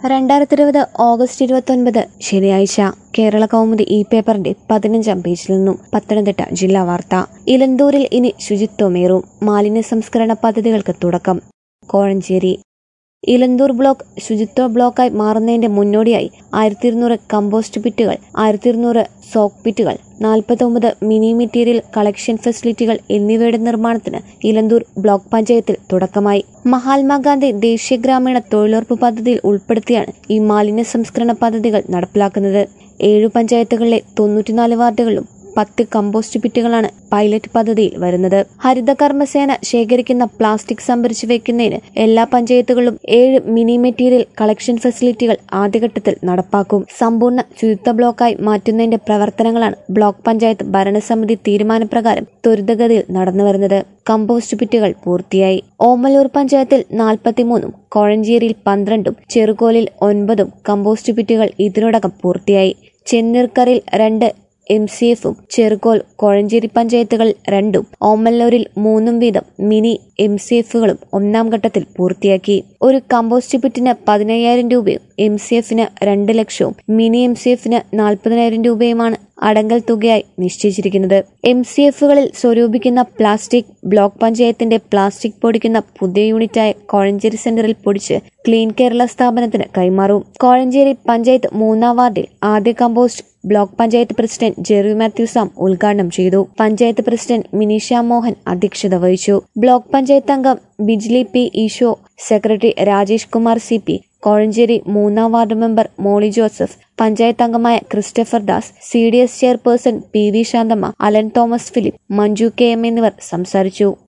രണ്ടായിരത്തി ഇരുപത് ഓഗസ്റ്റ് ഇരുപത്തൊൻപത് ശനിയാഴ്ച കേരള കൗമുദി ഇ പേപ്പറിന്റെ പതിനഞ്ചാം പേജിൽ നിന്നും പത്തനംതിട്ട ജില്ലാ വാർത്ത ഇലന്തൂരിൽ ഇനി ശുചിത്വമേറും മാലിന്യ സംസ്കരണ പദ്ധതികൾക്ക് തുടക്കം കോഴഞ്ചേരി ഇലന്തൂർ ബ്ലോക്ക് ശുചിത്വ ബ്ലോക്കായി മാറുന്നതിന്റെ മുന്നോടിയായി ആയിരത്തി ഇരുന്നൂറ് കമ്പോസ്റ്റ് പിറ്റുകൾ ആയിരത്തി ഇരുന്നൂറ് സോക്ക് പിറ്റുകൾ നാൽപ്പത്തൊമ്പത് മിനി മെറ്റീരിയൽ കളക്ഷൻ ഫെസിലിറ്റികൾ എന്നിവയുടെ നിർമ്മാണത്തിന് ഇലന്തൂർ ബ്ലോക്ക് പഞ്ചായത്തിൽ തുടക്കമായി മഹാത്മാഗാന്ധി ദേശീയ ഗ്രാമീണ തൊഴിലുറപ്പ് പദ്ധതിയിൽ ഉൾപ്പെടുത്തിയാണ് ഈ മാലിന്യ സംസ്കരണ പദ്ധതികൾ നടപ്പിലാക്കുന്നത് ഏഴു പഞ്ചായത്തുകളിലെ തൊണ്ണൂറ്റിനാല് വാർഡുകളിലും പത്ത് കമ്പോസ്റ്റ് പിറ്റുകളാണ് പൈലറ്റ് പദ്ധതിയിൽ വരുന്നത് ഹരിതകർമ്മസേന ശേഖരിക്കുന്ന പ്ലാസ്റ്റിക് സംഭരിച്ചു വെക്കുന്നതിന് എല്ലാ പഞ്ചായത്തുകളിലും ഏഴ് മിനി മെറ്റീരിയൽ കളക്ഷൻ ഫെസിലിറ്റികൾ ആദ്യഘട്ടത്തിൽ നടപ്പാക്കും സമ്പൂർണ്ണ ശുചിത്വ ബ്ലോക്കായി മാറ്റുന്നതിന്റെ പ്രവർത്തനങ്ങളാണ് ബ്ലോക്ക് പഞ്ചായത്ത് ഭരണസമിതി തീരുമാനപ്രകാരം ത്വരിതഗതിയിൽ നടന്നുവരുന്നത് കമ്പോസ്റ്റ് പിറ്റുകൾ പൂർത്തിയായി ഓമലൂർ പഞ്ചായത്തിൽ നാൽപ്പത്തിമൂന്നും കോഴഞ്ചേരിയിൽ പന്ത്രണ്ടും ചെറുകോലിൽ ഒൻപതും കമ്പോസ്റ്റ് പിറ്റുകൾ ഇതിനോടകം പൂർത്തിയായി ചെന്നീർക്കറിൽ രണ്ട് എം സി എഫും ചെറുകോൽ കോഴഞ്ചേരി പഞ്ചായത്തുകളിൽ രണ്ടും ഓമല്ലൂരിൽ മൂന്നും വീതം മിനി എം സി എഫുകളും ഒന്നാം ഘട്ടത്തിൽ പൂർത്തിയാക്കി ഒരു കമ്പോസ്റ്റ് പിറ്റിന് പതിനയ്യായിരം രൂപയും എം സി എഫിന് രണ്ട് ലക്ഷവും മിനി എം സി എഫിന് നാൽപ്പതിനായിരം രൂപയുമാണ് അടങ്കൽ തുകയായി നിശ്ചയിച്ചിരിക്കുന്നത് എം സി എഫുകളിൽ സ്വരൂപിക്കുന്ന പ്ലാസ്റ്റിക് ബ്ലോക്ക് പഞ്ചായത്തിന്റെ പ്ലാസ്റ്റിക് പൊടിക്കുന്ന പുതിയ യൂണിറ്റായ കോഴഞ്ചേരി സെന്ററിൽ പൊടിച്ച് ക്ലീൻ കേരള സ്ഥാപനത്തിന് കൈമാറും കോഴഞ്ചേരി പഞ്ചായത്ത് മൂന്നാം വാർഡിൽ ആദ്യ compost block panchayat president Jerry Mathew Sam ഉദ്ഘാടനം ചെയ്തു പഞ്ചായത്ത് പ്രസിഡന്റ് മിനിഷ മോഹൻ അധ്യക്ഷത വഹിച്ചു ബ്ലോക്ക് പഞ്ചായത്ത് അംഗം Bijli P Eesho secretary Rajesh Kumar C P Kozhencherry മൂന്നാം വാർഡ് മെമ്പർ മോളി ജോസഫ് പഞ്ചായത്ത് അംഗമായ Christopher Das C D S chairperson P V Santhamma Alan Thomas Philip Manju K M എന്നിവർ സംസാരിച്ചു